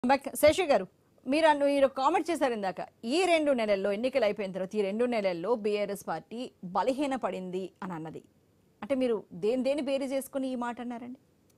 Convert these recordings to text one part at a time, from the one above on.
But శేషి గారు మీరు అన్న- మీరు కామెంట్ చేశారు ఇందాక ఈ రెండు నెలల్లో ఎన్నికలు అయిపోయిన తర్వాత ఈ రెండు నెలల్లో బీఆర్ఎస్ పార్టీ బలహీన పడింది అని అన్నది అంటే మీరు దేని దేని బేరీ చేసుకుని ఈ మాట అన్నారండి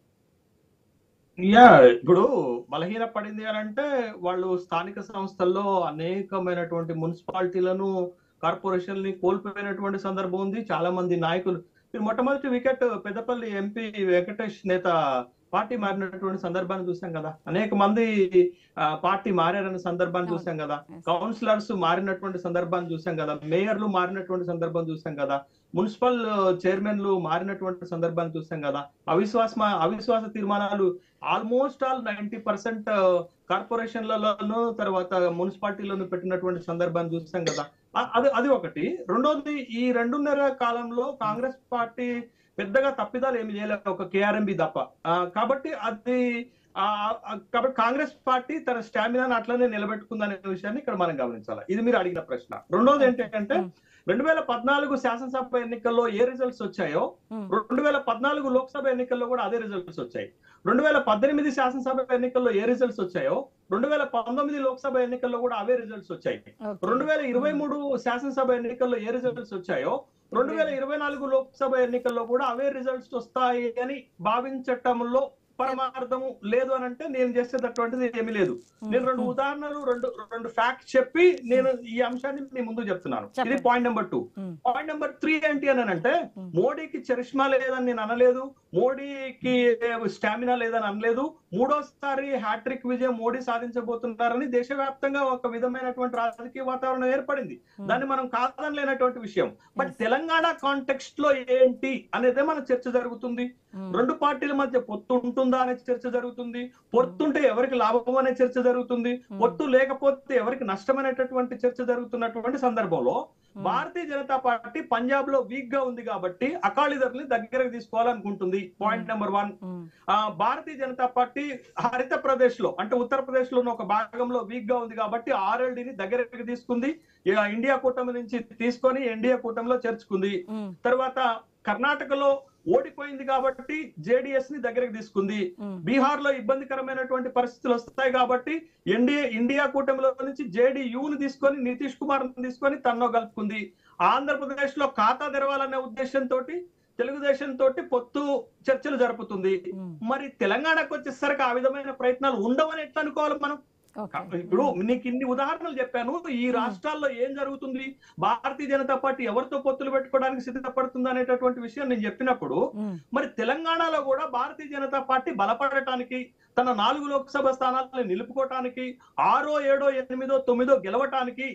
యా ఇప్పుడు బలహీన పడింది అని అంటే వాళ్ళు స్థానిక సంస్థల్లో అనేకమైనటువంటి మున్సిపాలిటీలను కార్పొరేషన్ ని కోల్పోయినటువంటి సందర్భం ఉంది చాలా మంది నాయకులు మీరు మొట్టమొదటి వికెట్ పెద్దపల్లి ఎంపీ వెంకటేష్ నేత పార్టీ మారినటువంటి సందర్భాన్ని చూసాం కదా అనేక మంది ఆ, పార్టీ మారారన్న సందర్భాన్ని అవును. చూసాం కదా Yes. కౌన్సిలర్స్ మారినటువంటి సందర్భాన్ని చూసాం కదా మేయర్లు మారినటువంటి సందర్భం చూసాం కదా మున్సిపల్ చైర్మన్లు మారినటువంటి సందర్భాన్ని చూసాం కదా అవిశ్వాస అవిశ్వాస తీర్మానాలు ఆల్మోస్ట్ ఆల్ నైన్టీ పర్సెంట్ కార్పొరేషన్లలోను తర్వాత మున్సిపాలిటీలను పెట్టినటువంటి సందర్భాన్ని చూసాం కదా అ- అది అది ఒకటి రెండోది ఈ రెండున్నర కాలంలో కాంగ్రెస్ పార్టీ పెద్దగా తప్పిదాలు ఏమి చేయలేదు ఒక కేఆర్ఎంబి తప్ప ఆ, కాబట్టి అది ఆ, ఆ, కాబట్టి కాంగ్రెస్ పార్టీ తన స్టామినాను అట్లనే నిలబెట్టుకుందనే విషయాన్ని ఇక్కడ మనం గమనించాలి ఇది మీరు అడిగిన ప్రశ్న రెండోది ఏంటంటే Hmm. రెండు వేల పద్నాలుగు శాసనసభ ఎన్నికల్లో ఏ రిజల్ట్స్ వచ్చాయో ఉమ్, రెండు వేల పద్నాలుగు లోక్సభ ఎన్నికల్లో కూడా అదే రిజల్ట్స్ వచ్చాయి రెండు వేల పద్దెనిమిది శాసనసభ ఎన్నికల్లో ఏ రిజల్ట్స్ వచ్చాయో రెండు వేల పంతొమ్మిది లోక్సభ ఎన్నికల్లో కూడా అవే రిజల్ట్స్ వచ్చాయి ఓకే. రెండు వేల ఇరవై మూడు శాసనసభ ఎన్నికల్లో ఏ రిజల్ట్స్ వచ్చాయో రెండు వేల ఇరవై నాలుగు లోక్సభ ఎన్నికల్లో కూడా అవే రిజల్ట్స్ వస్తాయి అని భావించటంలో పరమార్థము లేదు అని అంటే నేను చేసేటటువంటిది ఏమీ లేదు ఉమ్, నేను రెండు ఉమ్, ఉదాహరణలు రెండు రెండు ఫ్యాక్ట్ చెప్పి నేను ఈ అంశాన్ని మీ ముందు చెప్తున్నాను ఇది చెప్పండి. Point number two um, point number three ఏంటి అని అంటే Hmm. మోడీకి చరిష్మా లేదని నేను అనలేదు మోడీకి స్టామినా లేదని అనలేదు మూడోసారి హ్యాట్రిక్ విజయం మోడీ సాధించబోతున్నారని దేశవ్యాప్తంగా ఒక విధమైనటువంటి రాజకీయ వాతావరణం ఏర్పడింది ఉమ్, దాన్ని మనం కాదనలేనటువంటి విషయం బట్ Yes. తెలంగాణ కాంటెక్స్ట్ లో ఏంటి అనేదే మన చర్చ జరుగుతుంది ఉమ్, రెండు పార్టీల మధ్య పొత్తు ఉంటుందా అనే చర్చ జరుగుతుంది పొత్తుంటే ఎవరికి లాభం అనే చర్చ జరుగుతుంది ఉమ్, పొత్తు లేకపోతే ఎవరికి నష్టమైనటువంటి చర్చ జరుగుతున్నటువంటి సందర్భంలో ఉమ్, భారతీయ జనతా పార్టీ పంజాబ్ లో వీక్ గా ఉంది కాబట్టి అకాలీదర్ని దగ్గరకు తీసుకోవాలనుకుంటుంది పాయింట్ నెంబర్ వన్ ఉమ్, ఆ భారతీయ జనతా పార్టీ హరిత ప్రదేశ్ లో అంటే ఉత్తరప్రదేశ్ లో ఒక భాగంలో వీక్ గా ఉంది కాబట్టి ఆర్ఎల్డి ని దగ్గరకు తీసుకుంది ఇక ఇండియా కూటమి నుంచి తీసుకొని ఎన్డీఏ కూటమిలో చేర్చుకుంది ఉమ్, తర్వాత కర్ణాటకలో ఓడిపోయింది కాబట్టి జేడిఎస్ ని దగ్గరకు తీసుకుంది ఉమ్, బీహార్ లో ఇబ్బందికరమైనటువంటి పరిస్థితులు వస్తాయి కాబట్టి ఎన్డీఏ ఇండియా కూటమిలో నుంచి జేడీయూని తీసుకొని నితీష్ కుమార్ తీసుకొని తనలో కలుపుకుంది ఆంధ్రప్రదేశ్ లో ఖాతా తెరవాలనే ఉద్దేశంతో తెలుగుదేశం తోటి పొత్తు చర్చలు జరుపుతుంది ఉమ్, మరి తెలంగాణకు వచ్చేసరికి ఆ విధమైన ప్రయత్నాలు ఉండవని ఎట్లా అనుకోవాలి మనం ఓకే. ఇప్పుడు నీకు ఇన్ని ఉదాహరణలు చెప్పాను ఈ రాష్ట్రాల్లో ఏం జరుగుతుంది భారతీయ జనతా పార్టీ ఎవరితో పొత్తులు పెట్టుకోవడానికి సిద్ధపడుతుంది అనేటటువంటి విషయం నేను చెప్పినప్పుడు ఉమ్, మరి తెలంగాణలో కూడా భారతీయ జనతా పార్టీ బలపడటానికి తన నాలుగు లోక్సభ స్థానాలను నిలుపుకోవటానికి ఆరో ఏడో ఎనిమిదో తొమ్మిదో గెలవటానికి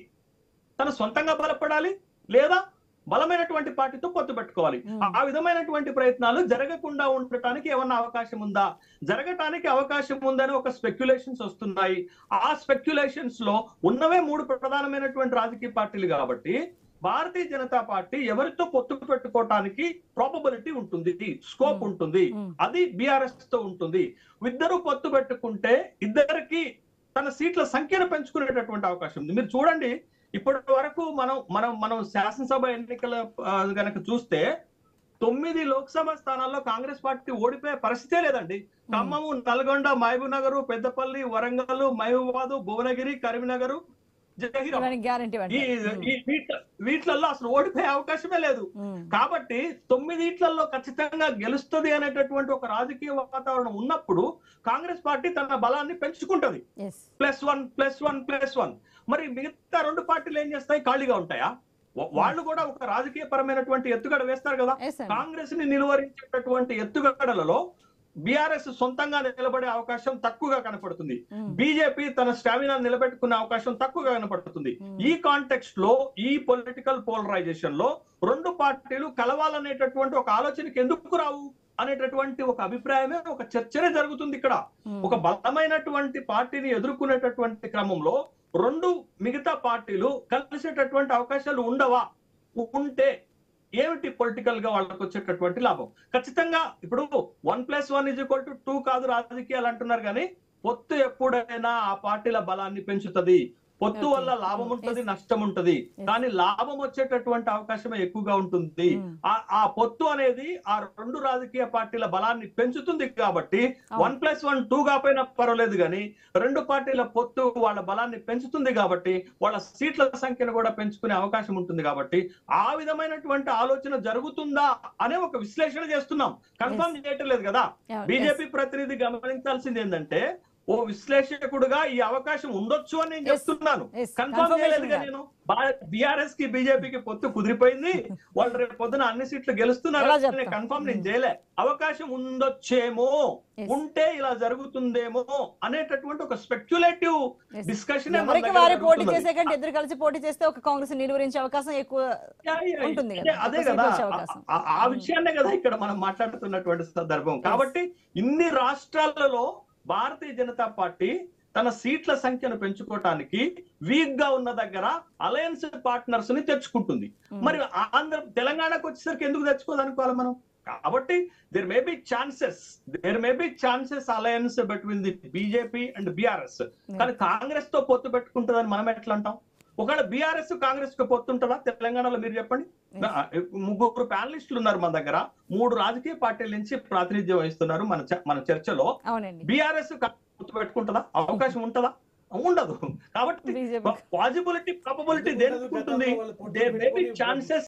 తన సొంతంగా బలపడాలి లేదా బలమైనటువంటి పార్టీతో పొత్తు పెట్టుకోవాలి Hmm. ఆ విధమైనటువంటి ప్రయత్నాలు జరగకుండా ఉండటానికి ఏమన్నా అవకాశం ఉందా జరగటానికి అవకాశం ఉందని ఒక స్పెక్యులేషన్స్ వస్తున్నాయి ఆ స్పెక్యులేషన్స్ లో ఉన్నవే మూడు ప్రధానమైనటువంటి రాజకీయ పార్టీలు కాబట్టి భారతీయ జనతా పార్టీ ఎవరితో పొత్తు పెట్టుకోవటానికి ప్రాబబిలిటీ ఉంటుంది స్కోప్ Hmm. ఉంటుంది ఉమ్, అది బీఆర్ఎస్ తో ఉంటుంది ఇద్దరు పొత్తు పెట్టుకుంటే ఇద్దరికి తన సీట్ల సంఖ్యను పెంచుకునేటటువంటి అవకాశం ఉంది మీరు చూడండి ఇప్పటి వరకు మనం మనం మనం శాసనసభ ఎన్నికల ఆ, గనక చూస్తే తొమ్మిది లోక్సభ స్థానాల్లో కాంగ్రెస్ పార్టీ ఓడిపోయే పరిస్థితే లేదండి ఖమ్మము నల్గొండ మహబూబ్ నగర్ పెద్దపల్లి వరంగల్ మహబూబాద్ భువనగిరి కరీంనగర్ జహీరాబాద్ ఇవన్నీ గ్యారంటీ ఈ ఈ వీట- వీటిలలో అసలు ఓడిపోయే అవకాశమే లేదు కాబట్టి తొమ్మిదిట్లలో ఖచ్చితంగా గెలుస్తుంది అనేటటువంటి ఒక రాజకీయ వాతావరణం ఉన్నప్పుడు కాంగ్రెస్ పార్టీ తన బలాన్ని పెంచుకుంటది yes plus one plus one plus one మరి మిగతా రెండు పార్టీలు ఏం చేస్తాయి ఖాళీగా ఉంటాయా వా- వాళ్ళు కూడా ఒక రాజకీయ పరమైనటువంటి ఎత్తుగడ వేస్తారు కదా ఎస్ అండి కాంగ్రెస్ ని నిలువరించేటటువంటి ఎత్తుగడలలో బీఆర్ఎస్ సొంతంగా నిలబడే అవకాశం తక్కువగా కనపడుతుంది ఉమ్, బీజేపీ తన స్టామినా నిలబెట్టుకునే అవకాశం తక్కువగా కనపడుతుంది Hmm. ఈ కాంటెక్స్ట్ లో ఈ పొలిటికల్ పోలరైజేషన్ లో రెండు పార్టీలు కలవాలనేటటువంటి ఒక ఆలోచనకి ఎందుకు రావు అనేటటువంటి ఒక అభిప్రాయమే ఒక చర్చనే జరుగుతుంది ఇక్కడ ఉమ్, ఒక బలమైనటువంటి పార్టీని ఎదుర్కొనేటటువంటి క్రమంలో రెండు మిగతా పార్టీలు కలిసేటటువంటి అవకాశాలు ఉండవా ఉంటే ఏమిటి పొలిటికల్ గా వాళ్ళకి వచ్చేటటువంటి లాభం ఖచ్చితంగా ఇప్పుడు one plus one is equal to two కాదు రాజకీయాలు అంటున్నారు కానీ పొత్తు ఎప్పుడైనా ఆ పార్టీల బలాన్ని పెంచుతది పొత్తు Okay. వల్ల లాభం ఉంటది Yes. నష్టం ఉంటది Yes. కానీ లాభం వచ్చేటటువంటి అవకాశమే ఎక్కువగా ఉంటుంది Mm. ఆ ఆ పొత్తు అనేది ఆ రెండు రాజకీయ పార్టీల బలాన్ని పెంచుతుంది కాబట్టి అవును. వన్ ప్లస్ వన్ టూ కాకపోయినా పర్వాలేదు కానీ రెండు పార్టీల పొత్తు వాళ్ళ బలాన్ని పెంచుతుంది కాబట్టి వాళ్ళ సీట్ల సంఖ్యను కూడా పెంచుకునే అవకాశం ఉంటుంది కాబట్టి ఆ విధమైనటువంటి ఆలోచన జరుగుతుందా అనే ఒక విశ్లేషణ చేస్తున్నాం కన్ఫర్మ్ చేయటం లేదు కదా Yeah, బీజేపీ ప్రతినిధి గమనించాల్సింది ఏంటంటే ఓ విశ్లేషకుడుగా ఈ అవకాశం ఉండొచ్చు అని నేను Yes. చెప్తున్నాను Yes. కన్ఫర్మ్ Confirmation చేయలేదుగా కాదు. నేను బీఆర్ఎస్ కి బీజేపీకి పొత్తు కుదిరిపోయింది వాళ్ళు రేపు పొద్దున అన్ని సీట్లు ఎలా గెలుస్తున్నారు చెప్తాం? కన్ఫర్మ్ నేను Hmm. చేయలే అవకాశం ఉండొచ్చేమో Yes. ఉంటే ఇలా జరుగుతుందేమో అనేటటువంటి ఒక స్పెక్యులేటివ్ Yes. డిస్కషన్ ఎవరికి వారి పోటీ చేసే కంటే ఇద్దరు కలిసి పోటీ చేస్తే ఒక కాంగ్రెస్ నిలువరించే అవకాశం ఎక్కువ ఉంటుంది కదా. అదే ఒక కదా సీట్ వచ్చే అవకాశం. ఆ- ఆ విషయాన్నే కదా ఇక్కడ మనం మాట్లాడుతున్నటువంటి సందర్భం కాబట్టి ఇన్ని రాష్ట్రాలలో భారతీయ జనతా పార్టీ తన సీట్ల సంఖ్యను పెంచుకోవటానికి వీక్ గా ఉన్న దగ్గర అలయన్స్ పార్ట్నర్స్ ని తెచ్చుకుంటుంది Hmm. మరి ఆంధ్ర తెలంగాణకు వచ్చేసరికి ఎందుకు తెచ్చుకోదనుకోవాలి మనం కాబట్టి there may be chances there may be chances alliance between the BJP and BRS కానీ కాంగ్రెస్ తో పొత్తు పెట్టుకుంటుందని మనం ఎట్లా అంటాం ఒకవేళ బీఆర్ఎస్ కాంగ్రెస్ కు పొత్తు ఉంటుందా తెలంగాణలో మీరు చెప్పండి నా- ముగ్గురు ప్యానలిస్టులు ఉన్నారు మన దగ్గర మూడు రాజకీయ పార్టీల నుంచి ప్రాతినిధ్యం వహిస్తున్నారు మన చ- మన చర్చలో అవునండి బీఆర్ఎస్ పొత్తు పెట్టుకుంటుందా అవకాశం ఉంటుందా ఉండదు కాబట్టి బీజేపీ పాజిబిలిటీ ప్రాబబిలిటీ దేనికి ఉంటుంది దేర్ మే బి ఛాన్సెస్